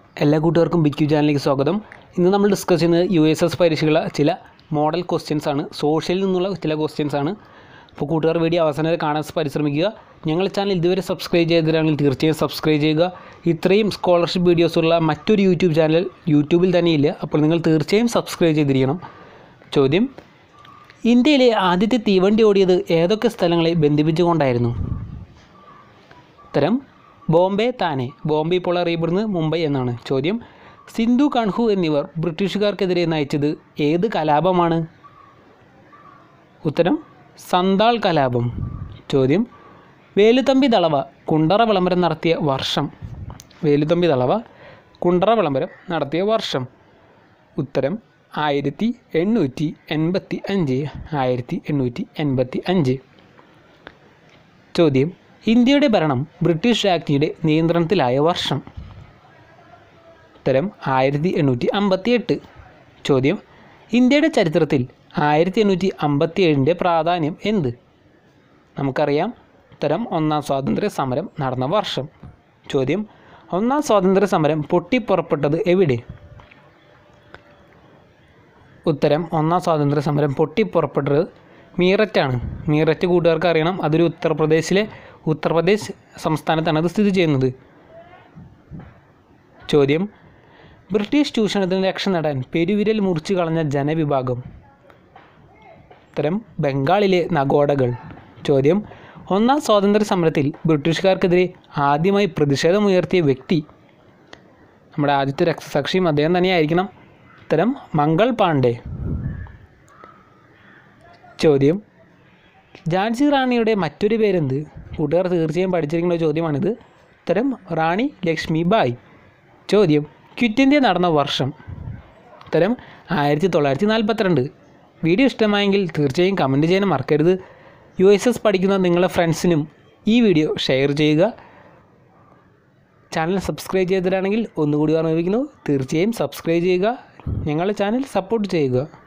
എല്ലാ കൂട്ടുകാർക്കും ബിക്യു ചാനലിലേക്ക് സ്വാഗതം ഇന്ന് നമ്മൾ ഡിസ്കസ് ചെയ്യുന്നത് യു എസ് എസ് പരീക്ഷകളുടെ ചില മോഡൽ ക്വസ്റ്റ്യൻസ് ആണ് സോഷ്യലിൽ നിന്നുള്ള ചില ക്വസ്റ്റ്യൻസ് ആണ് അപ്പോൾ കൂട്ടുകാർ വീഡിയോ അവസാനം വരെ കാണാൻ പരിശ്രമിക്കുക ഞങ്ങളുടെ ചാനൽ ഇതുവരെ സബ്സ്ക്രൈബ് ചെയ്തിട്ടാണെങ്കിൽ തീർച്ചയായും സബ്സ്ക്രൈബ് ചെയ്യുക ഇത്രയും സ്കോളർഷിപ്പ് വീഡിയോസുള്ള മറ്റൊരു യൂട്യൂബ് ചാനൽ യൂട്യൂബിൽ തന്നെയില്ല അപ്പോൾ നിങ്ങൾ തീർച്ചയായും സബ്സ്ക്രൈബ് ചെയ്തിരിക്കണം ചോദ്യം ഇന്ത്യയിലെ ആദ്യത്തെ തീവണ്ടി ഓടിയത് ഏതൊക്കെ സ്ഥലങ്ങളെ ബന്ധിപ്പിച്ചുകൊണ്ടായിരുന്നു ഉത്തരം ബോംബെ താനെ ബോംബെ ഇപ്പോൾ അറിയപ്പെടുന്നത് മുംബൈ എന്നാണ് ചോദ്യം സിന്ധു കൺഹു എന്നിവർ ബ്രിട്ടീഷുകാർക്കെതിരെ നയിച്ചത് ഏത് കലാപമാണ് ഉത്തരം സന്താൾ കലാപം ചോദ്യം വേലുത്തമ്പി ദളവ കുണ്ടറ വിളംബരം നടത്തിയ വർഷം വേലുത്തമ്പി ദളവ കുണ്ടറ വിളംബരം നടത്തിയ വർഷം ഉത്തരം ആയിരത്തി എണ്ണൂറ്റി എൺപത്തി അഞ്ച് ആയിരത്തി എണ്ണൂറ്റി എൺപത്തി അഞ്ച് ചോദ്യം ഇന്ത്യയുടെ ഭരണം ബ്രിട്ടീഷ് രാജ്ഞിയുടെ നിയന്ത്രണത്തിലായ വർഷം ഉത്തരം ആയിരത്തി എണ്ണൂറ്റി അമ്പത്തി എട്ട് ചോദ്യം ഇന്ത്യയുടെ ചരിത്രത്തിൽ ആയിരത്തി എണ്ണൂറ്റി അമ്പത്തി ഏഴിൻ്റെ പ്രാധാന്യം എന്ത് നമുക്കറിയാം ഉത്തരം ഒന്നാം സ്വാതന്ത്ര്യ സമരം നടന്ന വർഷം ചോദ്യം ഒന്നാം സ്വാതന്ത്ര്യ സമരം പൊട്ടിപ്പുറപ്പെട്ടത് എവിടെ ഉത്തരം ഒന്നാം സ്വാതന്ത്ര്യ സമരം പൊട്ടിപ്പുറപ്പെട്ടത് മീററ്റാണ് മീററ്റ് കൂട്ടുകാർക്ക് അറിയണം അതൊരു ഉത്തർപ്രദേശിലെ ഉത്തർപ്രദേശ് സംസ്ഥാനത്താണ് അത് സ്ഥിതി ചെയ്യുന്നത് ചോദ്യം ബ്രിട്ടീഷ് ചൂഷണത്തിന് രക്ഷ നേടാൻ പെരുവിരൽ മുറിച്ചു കളഞ്ഞ ജനവിഭാഗം ഉത്തരം ബംഗാളിലെ നഗോഡകൾ ചോദ്യം ഒന്നാം സ്വാതന്ത്ര്യ സമരത്തിൽ ബ്രിട്ടീഷുകാർക്കെതിരെ ആദ്യമായി പ്രതിഷേധമുയർത്തിയ വ്യക്തി നമ്മുടെ ആദ്യത്തെ രക്തസാക്ഷിയും അദ്ദേഹം തന്നെയായിരിക്കണം ഉത്തരം മംഗൾ പാണ്ഡെ ചോദ്യം ഝാൻസി റാണിയുടെ മറ്റൊരു പേരെന്ത് കൂട്ടുകാർ തീർച്ചയായും പഠിച്ചിരിക്കുന്ന ഒരു ചോദ്യമാണിത് ഉത്തരം റാണി ലക്ഷ്മി ബായ് ചോദ്യം ക്വിറ്റ് ഇന്ത്യ നടന്ന വർഷം ഉത്തരം ആയിരത്തി തൊള്ളായിരത്തി നാൽപ്പത്തിരണ്ട് വീഡിയോ ഇഷ്ടമായെങ്കിൽ തീർച്ചയായും കമൻറ്റ് ചെയ്യാൻ മറക്കരുത് യു എസ് എസ് പഠിക്കുന്ന നിങ്ങളുടെ ഫ്രണ്ട്സിനും ഈ വീഡിയോ ഷെയർ ചെയ്യുക ചാനൽ സബ്സ്ക്രൈബ് ചെയ്തിട്ടാണെങ്കിൽ ഒന്നുകൂടി ഓർമ്മിപ്പിക്കുന്നു തീർച്ചയായും സബ്സ്ക്രൈബ് ചെയ്യുക ഞങ്ങളുടെ ചാനൽ സപ്പോർട്ട് ചെയ്യുക